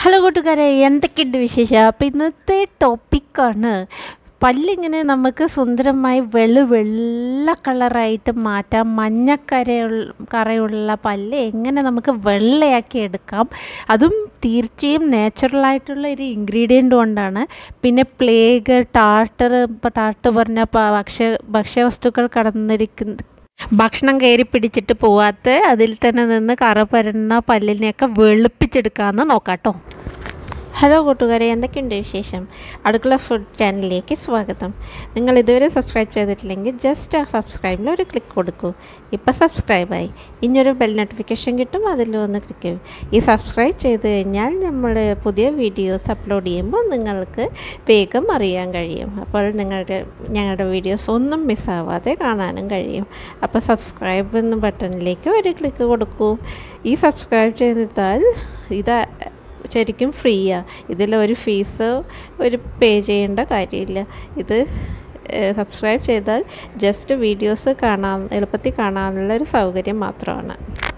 hello കൂട്ടുകാരെ എന്തൊക്കെയുണ്ട് വിശേഷം അപ്പോൾ ഇന്നത്തെ ടോപ്പിക്കാണ് പല്ലിങ്ങനെ നമുക്ക് സുന്ദരമായി വെളു വെള്ള കളറായിട്ട് മാറ്റാം മഞ്ഞക്കരയുള്ള കറയുള്ള പല്ല് എങ്ങനെ നമുക്ക് വെള്ളയാക്കി എടുക്കാം അതും തീർച്ചയായും നാച്ചുറലായിട്ടുള്ള ഒരു ഇൻഗ്രീഡിയൻ്റ് കൊണ്ടാണ് പിന്നെ പ്ലേഗ് ടാർട്ടർ ഇപ്പോൾ ടാർട്ട് പറഞ്ഞ പ- ഭക്ഷ്യ ഭക്ഷ്യവസ്തുക്കൾ കടന്നിരിക്കുന്ന ഭക്ഷണം കയറി പിടിച്ചിട്ട് പോവാത്ത അതിൽ തന്നെ നിന്ന് കറ പരന്ന പല്ലിനെയൊക്കെ വെളുപ്പിച്ചെടുക്കാമെന്ന് നോക്കാട്ടോ ഹലോ കൂട്ടുകാരെ എന്തൊക്കെയുണ്ട് വിശേഷം അടുക്കള ഫുഡ് ചാനലിലേക്ക് സ്വാഗതം നിങ്ങൾ ഇതുവരെ സബ്സ്ക്രൈബ് ചെയ്തിട്ടില്ലെങ്കിൽ ജസ്റ്റ് ആ സബ്സ്ക്രൈബിൽ ഒരു ക്ലിക്ക് കൊടുക്കൂ ഇപ്പോൾ സബ്സ്ക്രൈബായി ഇനിയൊരു ബെൽ നോട്ടിഫിക്കേഷൻ കിട്ടും അതിൽ ഒന്ന് ക്ലിക്ക് ചെയ്യും ഈ സബ്സ്ക്രൈബ് ചെയ്ത് കഴിഞ്ഞാൽ നമ്മൾ പുതിയ വീഡിയോസ് അപ്ലോഡ് ചെയ്യുമ്പോൾ നിങ്ങൾക്ക് വേഗം അറിയാൻ കഴിയും അപ്പോൾ നിങ്ങളുടെ ഞങ്ങളുടെ വീഡിയോസ് ഒന്നും മിസ്സാവാതെ കാണാനും കഴിയും അപ്പോൾ സബ്സ്ക്രൈബ് എന്ന ബട്ടണിലേക്ക് ഒരു ക്ലിക്ക് കൊടുക്കൂ ഈ സബ്സ്ക്രൈബ് ചെയ്താൽ ഇത് ശരിക്കും ഫ്രീയാണ് ഇതിൽ ഒരു ഫീസ് ഒരു പേ ചെയ്യേണ്ട കാര്യമില്ല ഇത് സബ്സ്ക്രൈബ് ചെയ്താൽ ജസ്റ്റ് വീഡിയോസ് കാണാൻ എളുപ്പത്തിൽ കാണാനുള്ള ഒരു സൗകര്യം മാത്രമാണ്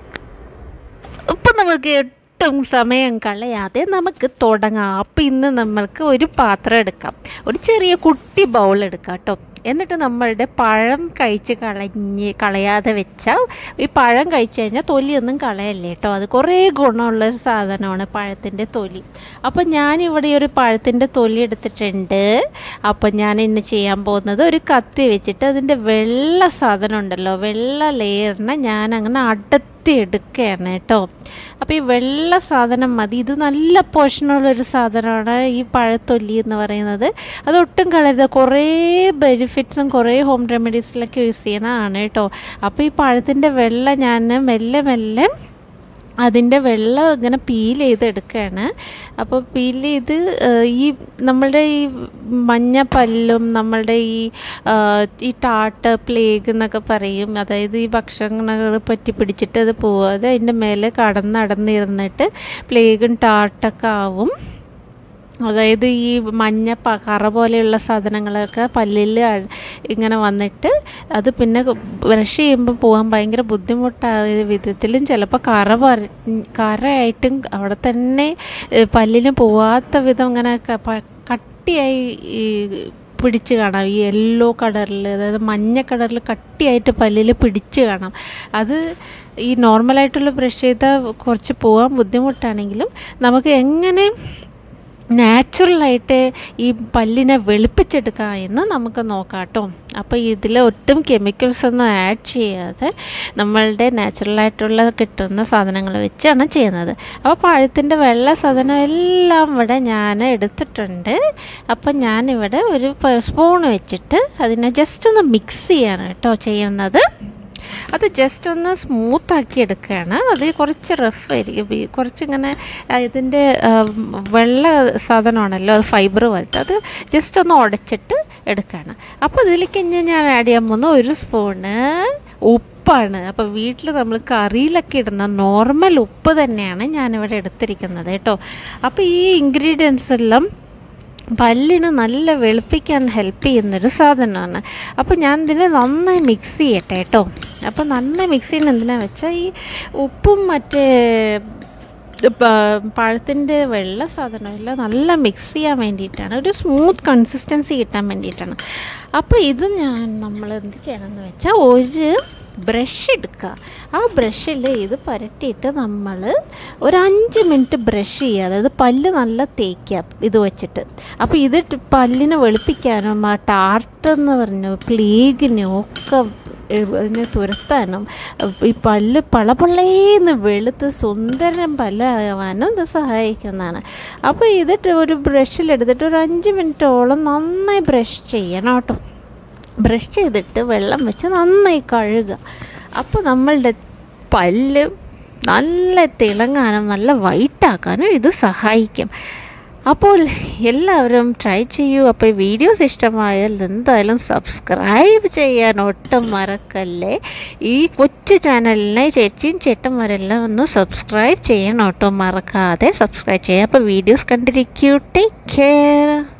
ഇപ്പം നമുക്ക് ഒട്ടും സമയം കളയാതെ നമുക്ക് തുടങ്ങാം അപ്പം ഇന്ന് നമ്മൾക്ക് ഒരു പാത്രം എടുക്കാം ഒരു ചെറിയ കുട്ടി ബൗൾ എടുക്കാം കേട്ടോ എന്നിട്ട് നമ്മളുടെ പഴം കഴിച്ച് കളഞ്ഞ് കളയാതെ വെച്ചാൽ ഈ പഴം കഴിച്ച് കഴിഞ്ഞാൽ തൊലിയൊന്നും കളയല്ലേ കേട്ടോ അത് കുറേ ഗുണമുള്ള ഒരു സാധനമാണ് പഴത്തിൻ്റെ തൊലി അപ്പം ഞാനിവിടെ ഈ ഒരു പഴത്തിൻ്റെ തൊലി എടുത്തിട്ടുണ്ട് അപ്പം ഞാൻ ഇന്ന് ചെയ്യാൻ പോകുന്നത് ഒരു കത്തി വെച്ചിട്ട് അതിൻ്റെ വെള്ള സാധനം ഉണ്ടല്ലോ വെള്ള ലെയറിനെ ഞാൻ അങ്ങനെ അടത്തി എടുക്കുകയാണ് കേട്ടോ അപ്പോൾ ഈ വെള്ള സാധനം മതി ഇത് നല്ല പോഷണമുള്ളൊരു സാധനമാണ് ഈ പഴത്തൊല്ലി എന്ന് പറയുന്നത് അതൊട്ടും കളരുത് കുറേ ബെനിഫിറ്റ്സും കുറേ ഹോം റെമഡീസിലൊക്കെ യൂസ് ചെയ്യണതാണ് കേട്ടോ അപ്പോൾ ഈ പഴത്തിൻ്റെ വെള്ള ഞാൻ മെല്ലെ മെല്ലെ അതിൻ്റെ വെള്ളം ഇങ്ങനെ പീൽ ചെയ്തെടുക്കുകയാണ് അപ്പോൾ പീൽ ചെയ്ത് ഏഹ്, ഈ നമ്മളുടെ ഈ മഞ്ഞ പല്ലും നമ്മളുടെ ഈ ആഹ്, ഈ ടാട്ട് പ്ലേഗ് എന്നൊക്കെ പറയും അതായത് ഈ ഭക്ഷണങ്ങൾ പറ്റി പിടിച്ചിട്ട് അത് പോവാതെ അതിൻ്റെ മേലെ കടന്നടന്നിരുന്നിട്ട് പ്ലേഗും ടാർട്ടൊക്കെ ആവും അതായത് ഈ മഞ്ഞ പ കറ പോലെയുള്ള സാധനങ്ങളൊക്കെ പല്ലിൽ അ- ഇങ്ങനെ വന്നിട്ട് അത് പിന്നെ ബ്രഷ് ചെയ്യുമ്പോൾ പോകാൻ ഭയങ്കര ബുദ്ധിമുട്ടായ വിധത്തിലും ചിലപ്പോൾ കറ പര കറയായിട്ടും അവിടെ തന്നെ ഏഹ്, പല്ലിന് പോവാത്ത വിധം ഇങ്ങനെ ക- പ- കട്ടിയായി ഈ പിടിച്ച് കാണാം ഈ യെല്ലോ കളറിൽ അതായത് മഞ്ഞ കളറിൽ കട്ടിയായിട്ട് പല്ലിൽ പിടിച്ച് കാണാം അത് ഈ നോർമലായിട്ടുള്ള ബ്രഷ് ചെയ്താൽ കുറച്ച് പോകാൻ ബുദ്ധിമുട്ടാണെങ്കിലും നമുക്ക് എങ്ങനെ നാച്ചുറലായിട്ട് ഈ പല്ലിനെ വെളുപ്പിച്ചെടുക്കാം എന്ന് നമുക്ക് നോക്കാം കേട്ടോ അപ്പോൾ ഇതിൽ ഒട്ടും കെമിക്കൽസ് ഒന്നും ആഡ് ചെയ്യാതെ നമ്മളുടെ നാച്ചുറലായിട്ടുള്ള കിട്ടുന്ന സാധനങ്ങൾ വെച്ചാണ് ചെയ്യുന്നത് അപ്പോൾ പഴത്തിൻ്റെ വെള്ള സാധനം എല്ലാം ഇവിടെ ഞാൻ എടുത്തിട്ടുണ്ട് അപ്പം ഞാനിവിടെ ഒരു സ്പൂൺ വെച്ചിട്ട് അതിനെ ജസ്റ്റ് ഒന്ന് മിക്സ് ചെയ്യാണ് കേട്ടോ ചെയ്യുന്നത് അത് ജസ്റ്റ് ഒന്ന് സ്മൂത്താക്കി എടുക്കുകയാണ് അത് കുറച്ച് റഫ് ആയിരിക്കും ഈ കുറച്ചിങ്ങനെ ആ, ഇതിൻ്റെ ആ, വെള്ള സാധനമാണല്ലോ അത് ഫൈബർ പോലത്തെ അത് ജസ്റ്റ് ഒന്ന് ഉടച്ചിട്ട് എടുക്കുകയാണ് അപ്പോൾ ഇതിലേക്ക് ഇനി ഞാൻ ആഡ് ചെയ്യാൻ പോകുന്ന ഒരു സ്പൂണ് ഉപ്പാണ് അപ്പോൾ വീട്ടിൽ നമ്മൾ കറിയിലൊക്കെ ഇടുന്ന നോർമൽ ഉപ്പ് തന്നെയാണ് ഞാനിവിടെ എടുത്തിരിക്കുന്നത് കേട്ടോ അപ്പോൾ ഈ ഇൻഗ്രീഡിയൻസ് എല്ലാം പല്ലിന് നല്ല വെളുപ്പിക്കാൻ ഹെൽപ്പ് ചെയ്യുന്നൊരു സാധനമാണ് അപ്പോൾ ഞാൻ ഇതിനെ നന്നായി മിക്സ് ചെയ്യട്ടെ കേട്ടോ അപ്പോൾ നന്നായി മിക്സ് ചെയ്യുന്ന എന്തിനാ വെച്ചാൽ ഈ ഉപ്പും മറ്റേ പ- പഴത്തിൻ്റെ വെള്ള സാധനമെല്ലാം നല്ല മിക്സ് ചെയ്യാൻ വേണ്ടിയിട്ടാണ് ഒരു സ്മൂത്ത് കൺസിസ്റ്റൻസി കിട്ടാൻ വേണ്ടിയിട്ടാണ് അപ്പോൾ ഇത് ഞാൻ നമ്മൾ എന്ത് ചെയ്യണമെന്ന് വെച്ചാൽ ഒരു ബ്രഷ് എടുക്കുക ആ ബ്രഷിൽ ഇത് പുരട്ടിയിട്ട് നമ്മൾ ഒരു അഞ്ച് മിനിറ്റ് ബ്രഷ് ചെയ്യുക അതായത് പല്ല് നല്ല തേക്കുക ഇത് വെച്ചിട്ട് അപ്പോൾ ഇത് ട് പല്ലിനെ വെളുപ്പിക്കാനും ആ ടാർട്ട് എന്ന് പറഞ്ഞു പ്ലീഗിനും ഒക്കെ ഇതിനെ തുരത്താനും ഈ പല്ല് പളപളേന്ന് വെളുത്ത് സുന്ദരം പല്ലാവാനും ഇത് സഹായിക്കുന്നതാണ് അപ്പോൾ ഇതിട്ട് ഒരു ബ്രഷിലെടുത്തിട്ട് ഒരു അഞ്ച് മിനിറ്റോളം നന്നായി ബ്രഷ് ചെയ്യണം കേട്ടോ ബ്രഷ് ചെയ്തിട്ട് വെള്ളം വെച്ച് നന്നായി കഴുകുക അപ്പോൾ നമ്മളുടെ പല്ല് നല്ല തിളങ്ങാനും നല്ല വൈറ്റാക്കാനും ഇത് സഹായിക്കും അപ്പോൾ എല്ലാവരും ട്രൈ ചെയ്യൂ അപ്പോൾ ഈ വീഡിയോസ് ഇഷ്ടമായാൽ എന്തായാലും സബ്സ്ക്രൈബ് ചെയ്യാൻ ഒട്ടും മറക്കല്ലേ ഈ കൊച്ചു ചാനലിനെ ചേച്ചിയും ചേട്ടന്മാരെല്ലാം ഒന്ന് സബ്സ്ക്രൈബ് ചെയ്യണം ഒട്ടും മറക്കാതെ സബ്സ്ക്രൈബ് ചെയ്യുക അപ്പോൾ വീഡിയോസ് കണ്ടിരിക്കൂ ടേക്ക് കെയർ